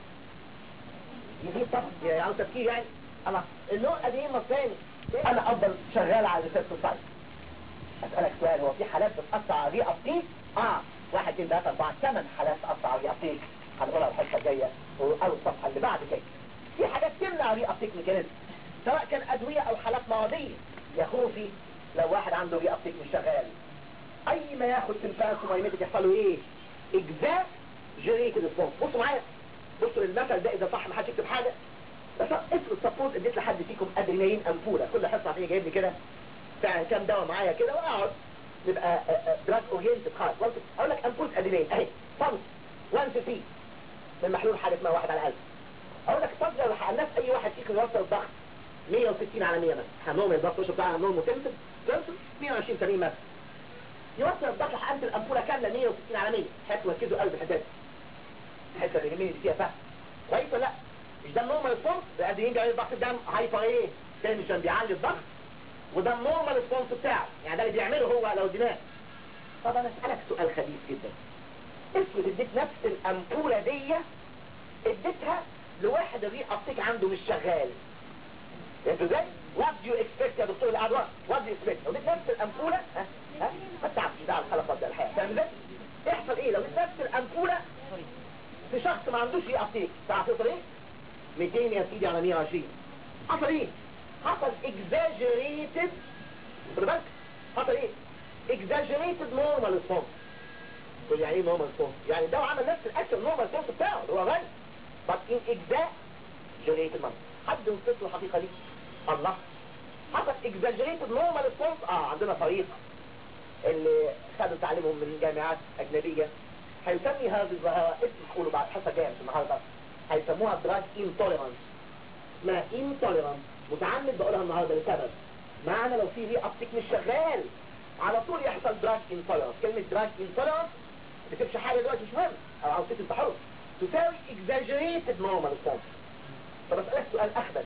يزيد طبعا يعني عاوز تفكير يعني انا النور ادرينالين مصراني انا افضل شغال على الريسبتور سايت اسالك سؤال هو في حالات بتاثر على الري ابتيك اه واحد اثنين ثلاثة أربعة ثمان حالات تأثر على الري ابتيك هنقولها الحصة الجاية أو الصفحة اللي بعد كده في حاجات تمنع الري ابتيك ميكانيزم سواء كان أدوية أو حالات مرضية يا خوفي لو واحد عنده ري ابتيك مش شغال أي ما ياخد سلفاس ومايميتك يحصل له إيه؟ إجزاء جريت الاسبوع بصوا معايا بصوا للمثل ده إذا صح ما حدش يكتب حاجة بس افرض سبوز اديت لحد فيكم ادرينالين انفوله كل حصه هتيجي جايب لي كده بتاع كام دواء معايا كده واقعد نبقى دراج اورينتد خالص اقول لك امبول ادرينالين اهي صمت 1 سي سي من محلول حاجه اسمها واحد على 1000 اقول لك طب لو الناس اي واحد فيكم يوصل الضغط 160 على 100 مثلا هنوم الضغط وش بتاع هنوم وتمسك تمسك 120 80 مثلا يوصل الضغط لحد الامبوله كامله 160 على 100 حتى ركزوا قلب الحداد الحته اللي جميل دي فيها فهم كويس ولا لا مش ده النورمال ريسبونس الادرينالين بيعلي ضغط الدم هايبر ايه تنشن بيعلي الضغط وده النورمال ريسبونس بتاعه يعني ده اللي بيعمله هو لو دماغ طب انا اسالك سؤال خبيث جدا افرض اديت نفس الامبوله دي اديتها لواحد الري ابتيك عنده مش شغال انتوا ازاي وات دو اكسبكت يا دكتور الادوار وات دو اكسبكت لو اديت نفس الامبوله ها ها ما تعرفش ده على الخلق ده الحياه فاهم ازاي يحصل ايه لو اديت نفس الامبوله في شخص ما عندوش ري ابتيك تعرف يحصل ايه 200 يا سيدي على 120 حصل ايه حصل exaggerated خد بالك حصل ايه exaggerated normal response تقول يعني ايه normal response يعني ده عمل نفس الاكشن normal response بتاعه اللي هو غني but in exaggerated manner حد يوصف له الحقيقه دي الله حصل exaggerated normal response اه عندنا طريق اللي خدوا تعليمهم من جامعات اجنبيه هيسمي هذه الظاهره اسم هقوله بعد حصه جايه في النهارده هيسموها دراج intolerance اسمها intolerance متعمد بقولها النهارده لسبب معنى لو في ري ابتيك مش شغال على طول يحصل دراج انتولرنس كلمه دراج انتولرنس ما تكتبش حاجه دلوقتي مش مهم او عاوز تكتب حر تساوي exaggerated normal response طب اسالك سؤال اخبث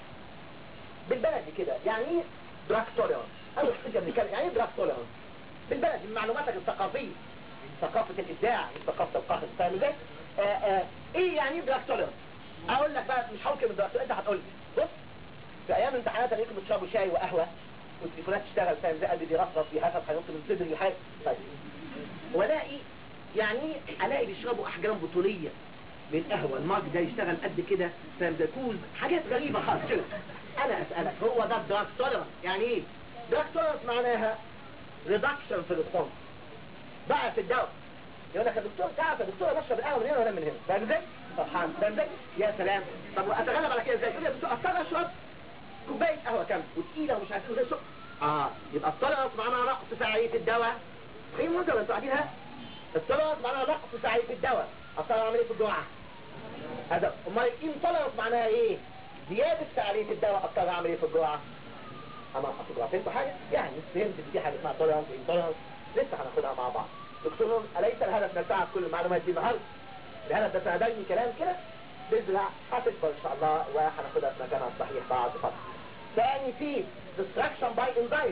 بالبلدي كده يعني ايه دراج توليرنس اول حاجه بنتكلم يعني ايه دراج توليرنس بالبلدي من معلوماتك الثقافيه ثقافه الابداع مش ثقافه القهر فاهم ازاي آه، آه، ايه يعني ايه دراج توليرنس اقول لك بقى مش هقول كلمه دراج انت هتقول لي بص في ايام الامتحانات انا كنت بتشربوا شاي وقهوه والتليفونات تشتغل فاهم زي قلبي بيرفرف بيهفف هينط من صدري لحاجه طيب والاقي يعني الاقي بيشربوا احجام بطوليه من قهوه الماج ده يشتغل قد كده فاهم ده كوز حاجات غريبه خالص كده انا اسالك هو ده الدراج توليرنس يعني ايه دراج توليرنس معناها ريدكشن في الريسبونس بقى في الدواء يقول لك يا دكتور تعرف يا دكتور بشرب القهوه من هنا ولا من هنا فاهم ازاي؟ فرحان فاهم ازاي؟ يا سلام طب واتغلب على كده ازاي؟ تقول لي يا دكتور اضطر اشرب كوبايه قهوه كامله وتقيله ومش عارف ايه زي السكر اه يبقى التولرنس معناها نقص فعاليه الدواء ايه مده انتوا عارفينها؟ التولرنس معناها نقص فعاليه الدواء اضطر اعمل ايه في الجرعه؟ هذا امال الانتولرنس معناها ايه؟ زياده فعاليه الدواء اضطر اعمل ايه في الجرعه؟ انا احط جرعه فهمتوا حاجه؟ يعني فهمت ان في حاجه اسمها تولرنس وانتولرنس لسه هناخدها مع بعض دكتور أليس الهدف نتاعك كل المعلومات دي النهارده الهدف ده سندني كلام كده بإذن الله هتكبر إن شاء الله وهناخدها في مكانها الصحيح بعد فترة ثاني في destruction by enzyme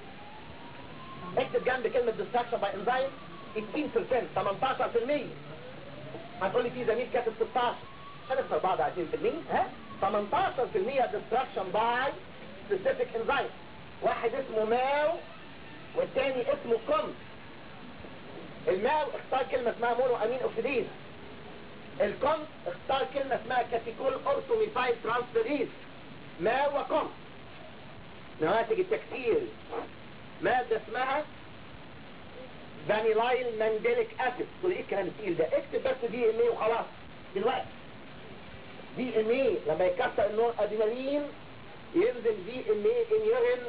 اكتب جنب كلمة destruction by enzyme 18% 18% هتقول لي في زميل كاتب 16 هنخسر بعض 20% ها 18% destruction by specific enzyme واحد اسمه ماو والتاني اسمه كونت الماو اختار كلمة اسمها مونو امين اوكسيديز الكونت اختار كلمة اسمها كاتيكول اورثوميفايل ترانسفيريز ماو وكونت نواتج التكسير مادة اسمها فانيلايل مانديليك اسيد تقول ايه الكلام التقيل ده اكتب بس دي ام اي وخلاص دلوقتي دي ام اي لما يكسر النور ادينالين ينزل دي ام اي ان يورين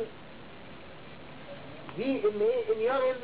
دي ام اي ان يورين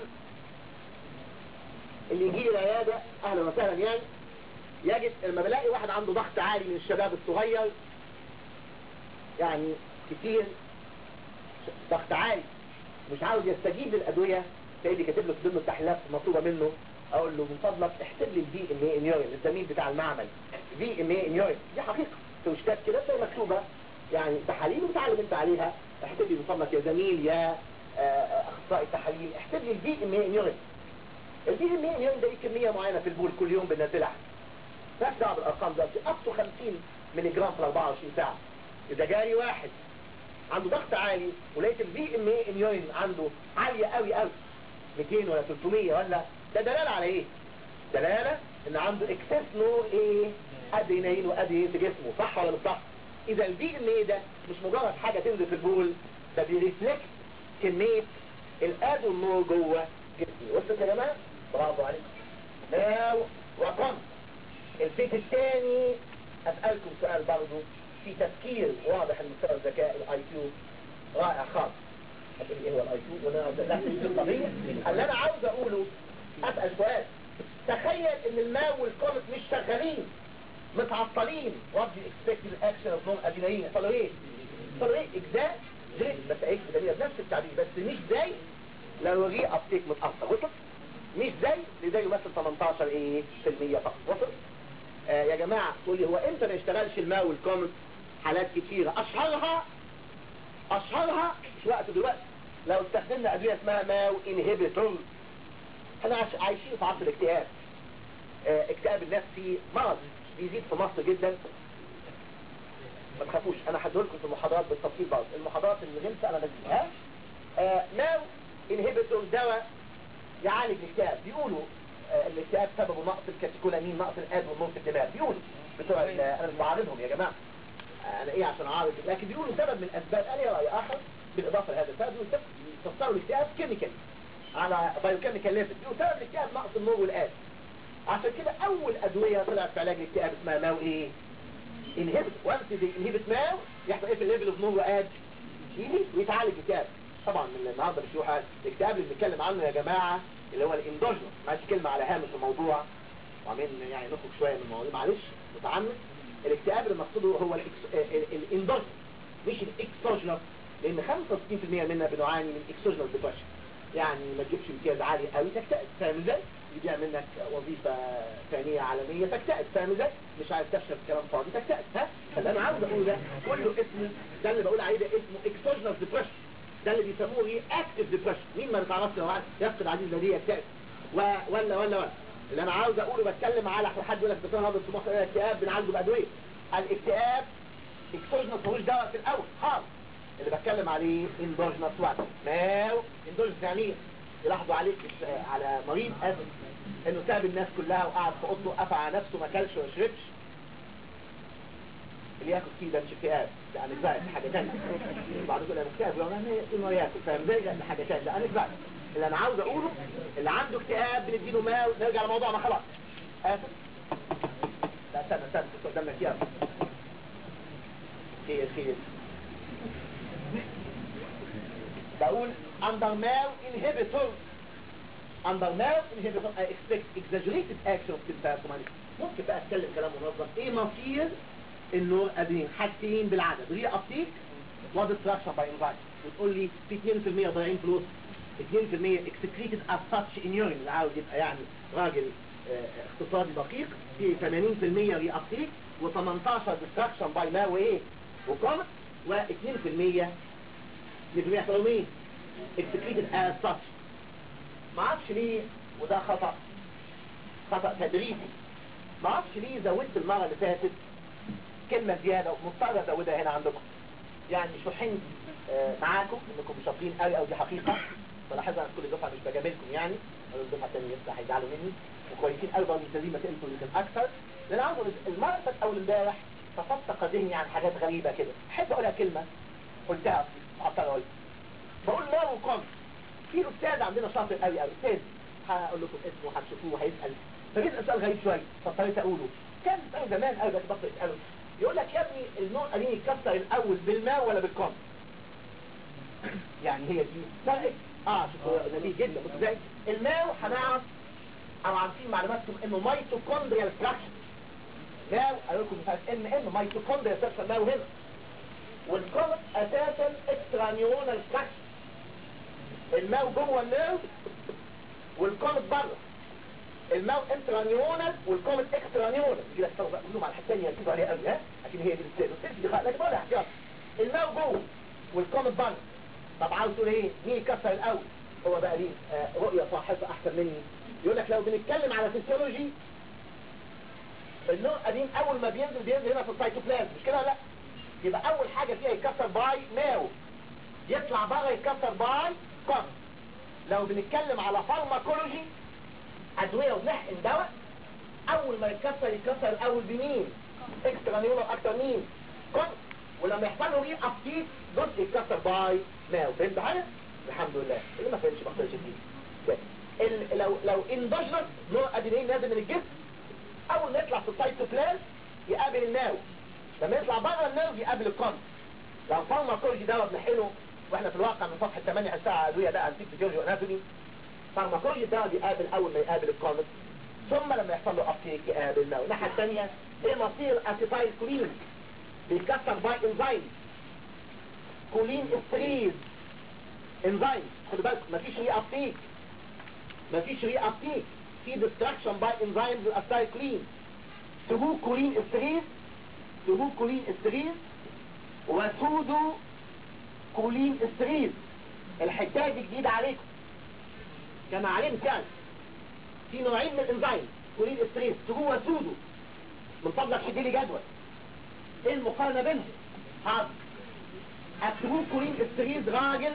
اللي يجي لي العياده اهلا وسهلا يعني يجد لما بلاقي واحد عنده ضغط عالي من الشباب الصغير يعني كتير ضغط عالي مش عاوز يستجيب للادويه تلاقي لي كاتب له في ضمن التحليلات مطلوبه منه اقول له من فضلك احسب لي الفي ام اي ان يورين الزميل بتاع المعمل في ام اي ان يورين دي حقيقه توشتات كده زي مكتوبة يعني تحاليل وتعلم انت عليها احسب لي بفضلك يا زميل يا آه، آه، اخصائي التحاليل احسب لي البي ام اي يورين البي ام اي يورين ده ليه كمية معينة في البول كل يوم بننزلها مالكش دعوه بالارقام دلوقتي اب تو 50 مللي جرام في 24 ساعة اذا جاري واحد عنده ضغط عالي ولقيت البي ام اي يورين عنده عالية قوي قوي 200 ولا 300 ولا ده دلالة على ايه دلالة ان عنده اكسس نور ايه ادرينالين وادرينالين في جسمه صح ولا مش صح اذا البي ام اي ده مش مجرد حاجة تنزل في البول ده بيرفلكت كمية الادو النور جوه جسمي وصلت يا جماعة برافو عليكم ناو رقم البيت الثاني اسألكم سؤال برضه في تفكير واضح المستوى الذكاء الاي كيو رائع خالص هتقول ايه هو الاي كيو وانا لا مش الطبيعي اللي انا عاوز اقوله اسال سؤال تخيل ان الماء والكومت مش شغالين متعطلين وات دو اكسبكت الاكشن اوف نون اديناين يحصلوا ايه؟ يحصلوا ايه؟ اجزاء زي بس ايه بدليل بنفس التعبير بس مش زي لو ري ابتيك متاثر وصل؟ مش زي اللي ده يمثل 18 ايه في المية فقط وصل؟ آه يا جماعة تقول لي هو امتى ما يشتغلش الماء والكومت حالات كتيرة اشهرها اشهرها مش وقت دلوقتي لو استخدمنا ادوية اسمها ماو انهبيتور احنا عايش- عايشين في عصر الاكتئاب آه، اكتئاب النفسي مرض بيزيد في مصر جدا ما تخافوش انا هديلكم في المحاضرات بالتفصيل برضه المحاضرات اللي غلسه انا بديها آه ماو انهبيتور دواء يعالج الاكتئاب بيقولوا آه الاكتئاب سببه نقص الكاتيكولامين نقص الاد والنور في الدماغ بيقولوا بتوع ال- انا مش بعارضهم يا جماعه آه، انا ايه عشان اعارض لكن بيقولوا سبب من اسباب انا لي راي اخر بالاضافه لهذا السبب بيقولوا تفسروا الاكتئاب كيميكال على بايوكيميكال ليفل بيقولوا سبب الاكتئاب نقص النور والاد عشان كده اول ادويه طلعت في علاج الاكتئاب اسمها ماو ايه انهبت وانت دي انهبت ماو يحصل ايه في الليفل اوف نور واد يزيد ويتعالج الاكتئاب طبعا من النهارده مش حاجه الاكتئاب اللي بنتكلم عنه يا جماعه اللي هو الاندوجنس معلش كلمه على هامش الموضوع وعمالين يعني نخرج شويه من الموضوع معلش متعمد الاكتئاب اللي مقصوده هو الاندوجنس مش الاكسوجنس لان 65% منا بنعاني من اكسوجنس ديبرشن يعني ما تجيبش امتياز عالي قوي تكتئب فاهم ازاي؟ يضيع منك وظيفة ثانية عالمية تكتئب فاهم ازاي؟ مش عايز تفشل في كلام فاضي تكتئب ها؟ فاللي انا عاوز اقوله ده كله اسمه ده اللي بقول عليه ده اسمه اكسوجنس ديبرشن ده اللي بيسموه ري اكتف ديبرشن مين ما نتعرفش لو عايز يفقد عزيز لديه يكتئب و- ولا ولا ولا اللي انا عاوز اقوله بتكلم على حد يقول لك دكتور هذا الطموح الاكتئاب بنعالجه بادويه الاكتئاب اكسوجنس ملوش دواء في الاول خالص اللي بتكلم عليه اندوجنس وقت ماو اندوجنس يعني ايه؟ يلاحظوا عليك مش آه، على مريض اسف انه ساب الناس كلها وقعد في اوضته قفل على نفسه ما اكلش وما شربش اللي ياكل فيه ده مش اكتئاب ده انكزايتي دي حاجه ثانيه بعد كده اكتئاب لو انا انه ياكل فاهم ازاي لا ده حاجه ثانيه ده انكزايتي اللي انا عاوز اقوله اللي عنده اكتئاب بنديله ماو نرجع لموضوعنا خلاص اسف لا استنى استنى كنت قدامنا كتير خير خير بقول under male inhibitor under male inhibitor I expect exaggerated action of symptomatic ممكن بقى اتكلم كلام منظم ايه مصير النور ادرين حاجتين بالعدد ري ابتيك وديستراكشن باي انفايت وتقول لي في 2% ضايعين فلوس 2% excreted as such in urine اللي عاوز يبقى يعني راجل آه، اقتصادي دقيق في 80% ري ابتيك و18 ديستراكشن باي ما وايه وكومت و2% اللي بيحصلوا مين excreted as such ما اعرفش ليه وده خطأ خطأ تدريبي ما اعرفش ليه زودت المرة اللي فاتت كلمة زيادة ومضطر ازودها هنا عندكم يعني مش رايحين آه، معاكم انكم مش شاطرين قوي او دي حقيقة بلاحظها في كل دفعة مش بجاملكم يعني ولا الدفعة الثانية لسه هيزعلوا مني وكويسين قوي برضه مش لازم انتوا يمكن اكثر لان عاوز المرة اللي فاتت اول امبارح تفتق ذهني عن حاجات غريبة كده احب اقولها كلمة قلتها حتى قلت بقول لا وقم في استاذ عندنا شاطر قوي قوي استاذ هقول لكم اسمه هتشوفوه هيسال فبيسال سؤال غريب شويه فاضطريت اقوله كان سؤال زمان قوي بس بطل اساله يقول لك يا ابني النوع قليل يتكسر الاول بالماء ولا بالقمر يعني هي دي فرق اه شوفوا نبيه جدا بص ازاي الماء هنعرف او عارفين معلوماتكم انه ميتوكوندريال فراكشن ماء قالوا لكم مش عارف ام ام ميتوكوندريال فراكشن ماء هنا والقمر اساسا اكسترا نيورونال فراكشن الماء جوه النيرف والقمر بره الماو انترانيونال والكومت اكسترانيونال كده اختاروا بقى كلهم على الحته الثانيه يركزوا عليها قوي ها عشان هي دي الستيل الستيل دي خلاص لكن ولا احتياط الماو جوه والكومت بره طب عاوز تقول ايه مين يكسر الاول هو بقى ليه آه رؤيه صاحبه احسن مني يقول لك لو بنتكلم على فيسيولوجي النوع قديم اول ما بينزل بينزل هنا في السيتوبلازم مش كده ولا لا يبقى اول حاجه فيها يتكسر باي ماو يطلع بره يتكسر باي كومت لو بنتكلم على فارماكولوجي ادويه وبنحقن دواء اول ما يتكسر يتكسر الاول بمين اكسترا نيولر اكتر مين كون ولما يحصل له ري ابتيك جزء يتكسر باي ماو فهمت حاجه الحمد لله اللي ما فهمش ما فهمش دي ال- لو لو اندوجنس نوع ادرينالين نازل من الجسم اول ما يطلع في السيتوبلازم يقابل الناو لما يطلع بره الناو يقابل الكون لو فارماكولوجي دواء بنحقنه واحنا في الواقع من صفحه 8 الساعه ادويه ده انتيك فيزيولوجي واناتومي فارماكولوجي الدواء بيقابل اول ما يقابل الكومت ثم لما يحصل له ابتيك يقابل الماء الناحيه الثانيه ايه مصير اسيتايل كولين بيتكسر باي انزيم كولين استريز انزيم خدوا بالك مفيش ري ابتيك مفيش ري ابتيك في ديستراكشن باي انزيمز الاسيتايل كولين سهو كولين استريز سهو كولين استريز وسودو كولين استريز الحكايه دي جديده عليكم كما علمت يعني في نوعين من الانزيم كولين استريس سهو وسودو من فضلك حد لي جدول ايه المقارنه بينهم حاضر السهو كولين استريس راجل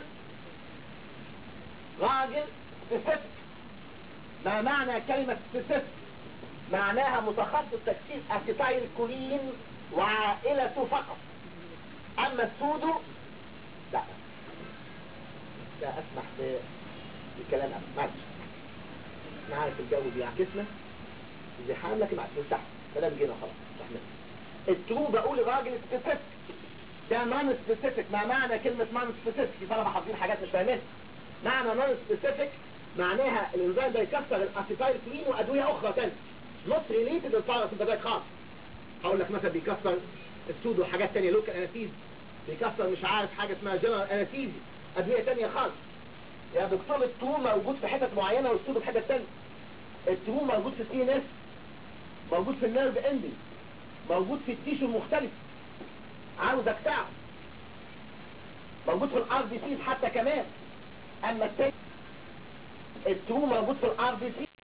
راجل سبيسيفيك ما معنى كلمة سبيسيفيك معناها متخصص تكسير اسيتايل كولين وعائلته فقط اما السودو لا لا اسمح ب- بالكلام أبدا معلش انا عارف الجو بيعكسنا ازدحام لكن معلش نفتح كلام جينا خلاص احنا الترو بقول راجل سبيسيفيك ده نون سبيسيفيك ما معنى كلمة نون سبيسيفيك في طلبة حافظين حاجات مش فاهمين معنى نون سبيسيفيك معناها الانزيم ده يكسر الاسيتايل كلين وادوية اخرى تانية نوت ريليتد للباراسيمباتيك خالص هقول لك مثلا بيكسر السودو حاجات تانية لوكال انستيز بيكسر مش عارف حاجة اسمها جنرال انستيزي ادوية تانية خالص يا دكتور التو موجود في حتت معينة والسودو في حتة تانية التو موجود في السي ان اس موجود في النيرف اندنج موجود في التيشو المختلف عاوزك تعرف موجود في الار بي سي حتى كمان اما التاني التو موجود في الار بي سي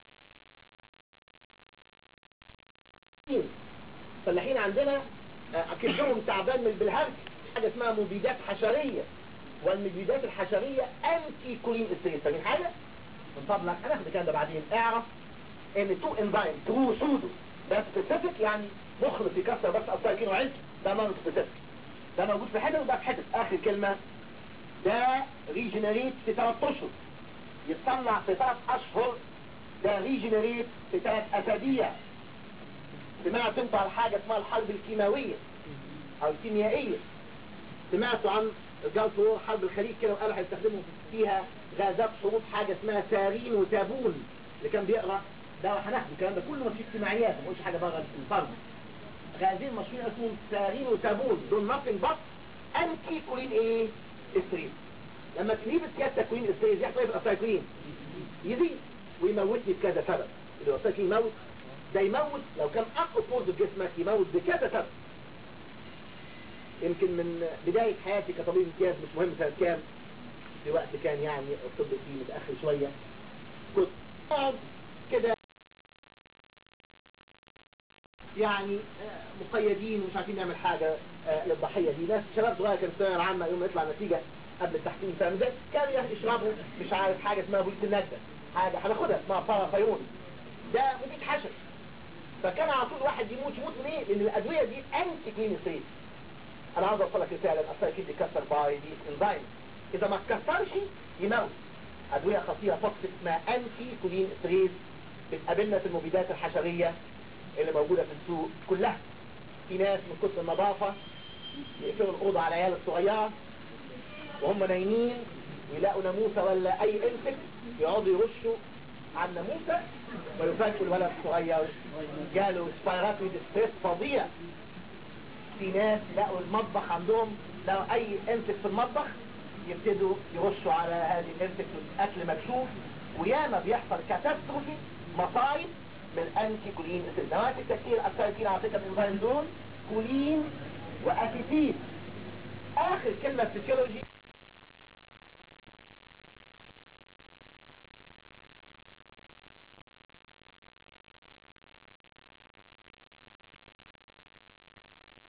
فلاحين عندنا آه، اكلهم تعبان من بالهرج حاجه اسمها مبيدات حشريه والمبيدات الحشريه انتي كولين استريس فاهمين حاجه من فضلك هناخد الكلام ده بعدين اعرف ان تو انزيم ترو سودو ده سبيسيفيك يعني مخلص يكسر بس ابطال وعلم ده نون سبيسيفيك ده موجود في حته وده في حته اخر كلمه ده ريجنريت في ثلاث اشهر يتصنع في ثلاث اشهر ده ريجنريت في ثلاث اسابيع سمعت انت عن حاجه اسمها الحرب الكيماويه او الكيميائيه سمعتوا عن الجلف وور حرب الخليج كده وقالوا هيستخدموا فيها غازات حروب حاجه اسمها سارين وتابون اللي كان بيقرا ده هناخد الكلام ده كله مفيش اجتماعيات ما قلتش حاجه بره الفرد غازين مشهورين اسمهم سارين وتابون دول nothing but انتي كولين ايه استريس لما تجيب سياسة كولين استريس يحصل ايه في الاسايكلين يزيد ويموتني بكذا سبب اللي الاسايكلين يموت ده يموت لو كان اقوى فوز جسمك يموت بكذا سبب يمكن من بداية حياتي كطبيب امتياز مش مهم سنة كام في وقت كان يعني الطب فيه متأخر شوية كنت أقعد كده يعني آه، مقيدين ومش عارفين نعمل حاجة آه، للضحية دي ناس شباب صغير كان في الثانوية العامة يوم ما يطلع نتيجة قبل التحكيم فاهم ازاي؟ كانوا يشربوا مش عارف حاجة اسمها بوليس النجدة حاجة هناخدها اسمها بارافيرون ده مفيد حشر فكان على طول واحد يموت يموت من ايه؟ لان الادوية دي انتي كلين ستيت انا عاوز اوصلك رسالة الاثار اكيد يكسر باي دي انزايم اذا ما اتكسرش يموت ادوية خطيرة توكسيك اسمها انتي كولين ستريس بتقابلنا في المبيدات الحشرية اللي موجودة في السوق كلها في ناس من كتر النظافة يقفلوا الأوضة على العيال الصغيرة وهم نايمين ويلاقوا ناموسة ولا أي انسك يقعدوا يرشوا على الناموسة ويفاجئوا الولد الصغير جاله سبايراتي ديستريس فظيع في ناس لقوا المطبخ عندهم لقوا أي انسك في المطبخ يبتدوا يرشوا على هذه الانسك أكل مكشوف وياما بيحصل كاتاستروفي مصايب من انتي كولين نواتج تكسير السيتين على فكره من الانزيم دول كولين واسيتيل اخر كلمه فيسيولوجي